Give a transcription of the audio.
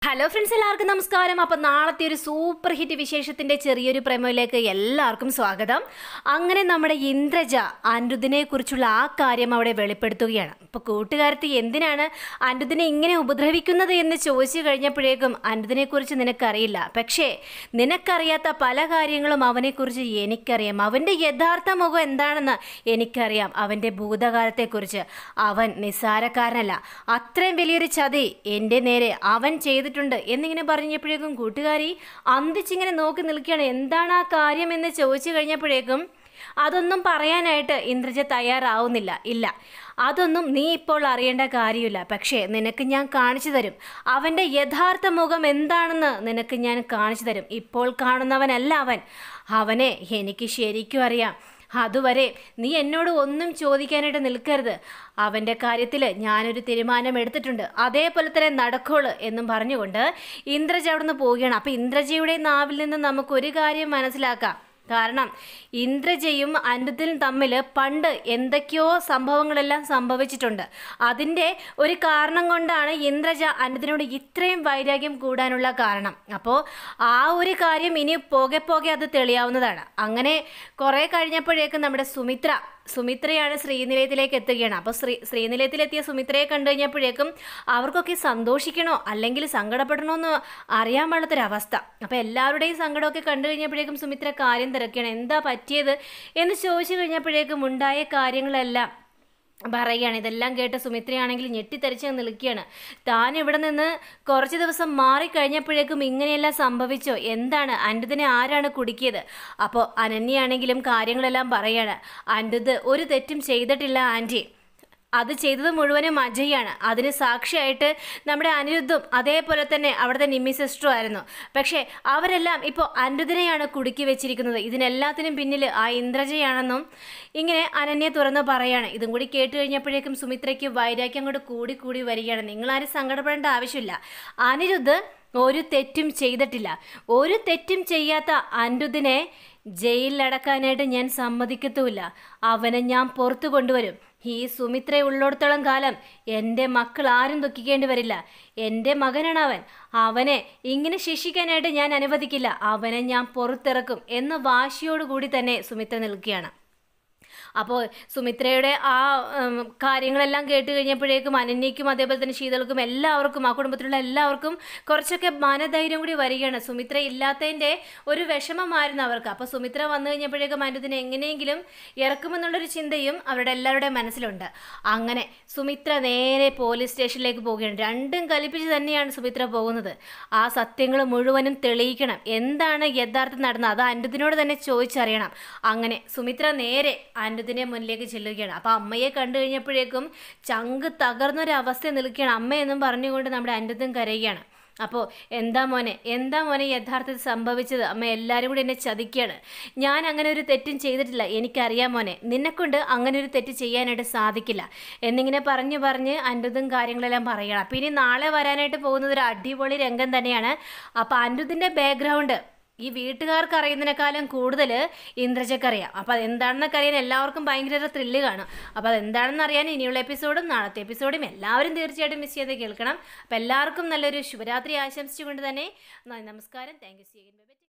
hello friends എല്ലാവർക്കും നമസ്കാരം അപ്പം നാളത്തെ ഒരു സൂപ്പർ ഹിറ്റ് വിശേഷത്തിൻ്റെ ചെറിയൊരു പ്രമോയിലേക്ക് എല്ലാവർക്കും സ്വാഗതം അങ്ങനെ നമ്മുടെ ഇന്ദ്രജ അനിരുദ്ധിനെ കുറിച്ചുള്ള ആ കാര്യം അവിടെ വെളിപ്പെടുത്തുകയാണ് അപ്പോൾ കൂട്ടുകാരത്തി എന്തിനാണ് അനിരുദ്ധിനെ ഇങ്ങനെ ഉപദ്രവിക്കുന്നത് എന്ന് ചോദിച്ചു കഴിഞ്ഞപ്പോഴേക്കും അനിരുദ്ധിനെക്കുറിച്ച് നിനക്കറിയില്ല പക്ഷേ നിനക്കറിയാത്ത പല കാര്യങ്ങളും അവനെക്കുറിച്ച് എനിക്കറിയാം അവൻ്റെ യഥാർത്ഥ മുഖം എന്താണെന്ന് എനിക്കറിയാം അവൻ്റെ ഭൂതകാലത്തെക്കുറിച്ച് അവൻ നിസ്സാരക്കാരനല്ല അത്രയും വലിയൊരു ചതി എൻ്റെ നേരെ അവൻ ചെയ്തിട്ടുണ്ട് എന്നിങ്ങനെ പറഞ്ഞപ്പോഴേക്കും കൂട്ടുകാരി അന്തിച്ചിങ്ങനെ നോക്കി നിൽക്കുകയാണ് എന്താണ് ആ കാര്യം എന്ന് ചോദിച്ചു കഴിഞ്ഞപ്പോഴേക്കും അതൊന്നും പറയാനായിട്ട് ഇന്ദ്രജ തയ്യാറാവുന്നില്ല ഇല്ല അതൊന്നും നീ ഇപ്പോൾ അറിയേണ്ട കാര്യമില്ല പക്ഷേ നിനക്ക് ഞാൻ കാണിച്ചു തരും അവൻ്റെ യഥാർത്ഥ മുഖം എന്താണെന്ന് നിനക്ക് ഞാൻ കാണിച്ചു തരും ഇപ്പോൾ കാണുന്നവനല്ല അവൻ അവനെ എനിക്ക് ശരിക്കും അറിയാം അതുവരെ നീ എന്നോട് ഒന്നും ചോദിക്കാനായിട്ട് നിൽക്കരുത് അവൻ്റെ കാര്യത്തിൽ ഞാനൊരു തീരുമാനം എടുത്തിട്ടുണ്ട് അതേപോലെ തന്നെ നടക്കുള്ളൂ എന്നും പറഞ്ഞുകൊണ്ട് ഇന്ദ്രജ അവിടുന്ന് പോവുകയാണ് അപ്പോൾ ഇന്ദ്രജയുടെ നാവിൽ നിന്ന് നമുക്കൊരു കാര്യം മനസ്സിലാക്കാം കാരണം ഇന്ദ്രജയും അനിരുദ്ധിലും തമ്മിൽ പണ്ട് എന്തൊക്കെയോ സംഭവങ്ങളെല്ലാം സംഭവിച്ചിട്ടുണ്ട് അതിൻ്റെ ഒരു കാരണം കൊണ്ടാണ് ഇന്ദ്രജ അനിരുദ്ധിനോട് ഇത്രയും വൈരാഗ്യം കൂടാനുള്ള കാരണം അപ്പോൾ ആ ഒരു കാര്യം ഇനി പോകെ പോകെ അത് തെളിയാവുന്നതാണ് അങ്ങനെ കുറേ കഴിഞ്ഞപ്പോഴേക്കും നമ്മുടെ സുമിത്ര സുമിത്രയാണ് ശ്രീനിലയത്തിലേക്ക് എത്തുകയാണ് അപ്പോൾ ശ്രീ ശ്രീനിലയത്തിലെത്തിയ സുമിത്രയെ കണ്ടു കഴിഞ്ഞപ്പോഴേക്കും അവർക്കൊക്കെ സന്തോഷിക്കണോ അല്ലെങ്കിൽ സങ്കടപ്പെടണോ എന്ന് അറിയാൻ പാടാത്തൊരവസ്ഥ അപ്പോൾ എല്ലാവരുടെയും സങ്കടമൊക്കെ കണ്ടു കഴിഞ്ഞപ്പോഴേക്കും സുമിത്ര കാര്യം തിരക്കുകയാണ് എന്താ പറ്റിയത് എന്ന് ചോദിച്ചു കഴിഞ്ഞപ്പോഴേക്കും ഉണ്ടായ കാര്യങ്ങളെല്ലാം പറയുകയാണ് ഇതെല്ലാം കേട്ട് സുമിത്രയാണെങ്കിൽ ഞെട്ടിത്തെറിച്ച് നിൽക്കുകയാണ് താൻ ഇവിടെ നിന്ന് കുറച്ച് ദിവസം മാറിക്കഴിഞ്ഞപ്പോഴേക്കും ഇങ്ങനെയെല്ലാം സംഭവിച്ചോ എന്താണ് അനിരുദ്ധിനെ ആരാണ് കുടുക്കിയത് അപ്പോൾ അനന്യയാണെങ്കിലും കാര്യങ്ങളെല്ലാം പറയാണ് അനിരുദ്ധ് ഒരു തെറ്റും ചെയ്തിട്ടില്ല ആൻറ്റി അത് ചെയ്തത് മുഴുവനും അജയാണ് അതിന് സാക്ഷിയായിട്ട് നമ്മുടെ അനിരുദ്ധും അതേപോലെ തന്നെ അവിടുത്തെ നിമ്മി സിസ്റ്ററും ആയിരുന്നു പക്ഷേ അവരെല്ലാം ഇപ്പോൾ അനിരുദ്ധിനെയാണ് കുടുക്കി വെച്ചിരിക്കുന്നത് ഇതിനെല്ലാത്തിനും പിന്നിൽ ആ ഇന്ദ്രജയാണെന്നും ഇങ്ങനെ അനന്യ തുറന്ന് പറയാണ് ഇതും കൂടി കേട്ട് കഴിഞ്ഞപ്പോഴേക്കും സുമിത്രയ്ക്ക് വൈരാഗ്യം അങ്ങോട്ട് കൂടി കൂടി വരികയാണ് നിങ്ങളാരും സങ്കടപ്പെടേണ്ട ആവശ്യമില്ല അനിരുദ്ധ് ഒരു തെറ്റും ചെയ്തിട്ടില്ല ഒരു തെറ്റും ചെയ്യാത്ത അനിരുദ്ധിനെ ജയിലിലടക്കാനായിട്ട് ഞാൻ സമ്മതിക്കത്തുമില്ല അവനെ ഞാൻ പുറത്തു കൊണ്ടുവരും ഈ സുമിത്ര ഉള്ളിടത്തോളം കാലം എൻ്റെ മക്കൾ ആരും ദുഃഖിക്കേണ്ടി വരില്ല എൻ്റെ മകനാണ് അവൻ അവനെ ഇങ്ങനെ ശിക്ഷിക്കാനായിട്ട് ഞാൻ അനുവദിക്കില്ല അവനെ ഞാൻ പുറത്തിറക്കും എന്ന വാശിയോടുകൂടി തന്നെ സുമിത്ര നിൽക്കുകയാണ് അപ്പോൾ സുമിത്രയുടെ ആ ഉം, കാര്യങ്ങളെല്ലാം കേട്ട് കഴിഞ്ഞപ്പോഴേക്കും അനന്യയ്ക്കും അതേപോലെ തന്നെ ശീതൾക്കും എല്ലാവർക്കും ആ കുടുംബത്തിലുള്ള എല്ലാവർക്കും കുറച്ചൊക്കെ മനധൈര്യം കൂടി വരികയാണ് സുമിത്ര ഇല്ലാത്തതിൻ്റെ ഒരു വിഷമമായിരുന്നു അവർക്ക് അപ്പോൾ സുമിത്ര വന്നു കഴിഞ്ഞപ്പോഴേക്കും അനിരുദ്ധിനെ എങ്ങനെയെങ്കിലും ഇറക്കുമെന്നുള്ളൊരു ചിന്തയും അവരുടെ എല്ലാവരുടെയും മനസ്സിലുണ്ട് അങ്ങനെ സുമിത്ര നേരെ പോലീസ് സ്റ്റേഷനിലേക്ക് പോവുകയാണ് രണ്ടും കൽപ്പിച്ച് തന്നെയാണ് സുമിത്ര പോകുന്നത് ആ സത്യങ്ങൾ മുഴുവനും തെളിയിക്കണം എന്താണ് യഥാർത്ഥം നടന്നത് അത് അനിരുദ്ധിനോട് തന്നെ ചോദിച്ചറിയണം അങ്ങനെ സുമിത്ര നേരെ അനിരുദ്ധിനെ മുന്നിലേക്ക് ചെല്ലുകയാണ് അപ്പോൾ അമ്മയെ കണ്ടു കഴിഞ്ഞപ്പോഴേക്കും ചങ്ക് തകർന്നൊരവസ്ഥ നിൽക്കുകയാണ് അമ്മയെന്നും പറഞ്ഞുകൊണ്ട് നമ്മുടെ അനിരുദ്ധം കരയുകയാണ് അപ്പോൾ എന്താ മോനെ എന്താ മോനെ യഥാർത്ഥത്തിൽ സംഭവിച്ചത് അമ്മ എല്ലാവരും കൂടി എന്നെ ചതിക്കുകയാണ് ഞാൻ അങ്ങനെ ഒരു തെറ്റും ചെയ്തിട്ടില്ല എനിക്കറിയാം മോനെ നിന്നെക്കൊണ്ട് അങ്ങനെ ഒരു തെറ്റ് ചെയ്യാനായിട്ട് സാധിക്കില്ല എന്നിങ്ങനെ പറഞ്ഞു പറഞ്ഞ് അനിരുദ്ധും കാര്യങ്ങളെല്ലാം പറയണം അപ്പോൾ ഇനി നാളെ വരാനായിട്ട് പോകുന്നത് ഒരു അടിപൊളി രംഗം തന്നെയാണ് അപ്പോൾ അനിരുദ്ധിൻ്റെ ബാക്ക്ഗ്രൗണ്ട് ഈ വീട്ടുകാർക്ക് അറിയുന്നതിനേക്കാളും കൂടുതൽ ഇന്ദ്രജയ്ക്ക് അറിയാം അപ്പോൾ അതെന്താണെന്നൊക്കെ അറിയാൻ എല്ലാവർക്കും ഭയങ്കര ത്രില്ല് കാണും അപ്പോൾ അതെന്താണെന്ന് അറിയാൻ ഇനിയുള്ള എപ്പിസോഡും നാളത്തെ എപ്പിസോഡും എല്ലാവരും തീർച്ചയായിട്ടും മിസ് ചെയ്ത് കേൾക്കണം അപ്പോൾ എല്ലാവർക്കും നല്ലൊരു ശുഭരാത്രി ആശംസിച്ചുകൊണ്ട് തന്നെ നന്ദി, നമസ്കാരം താങ്ക് യു സി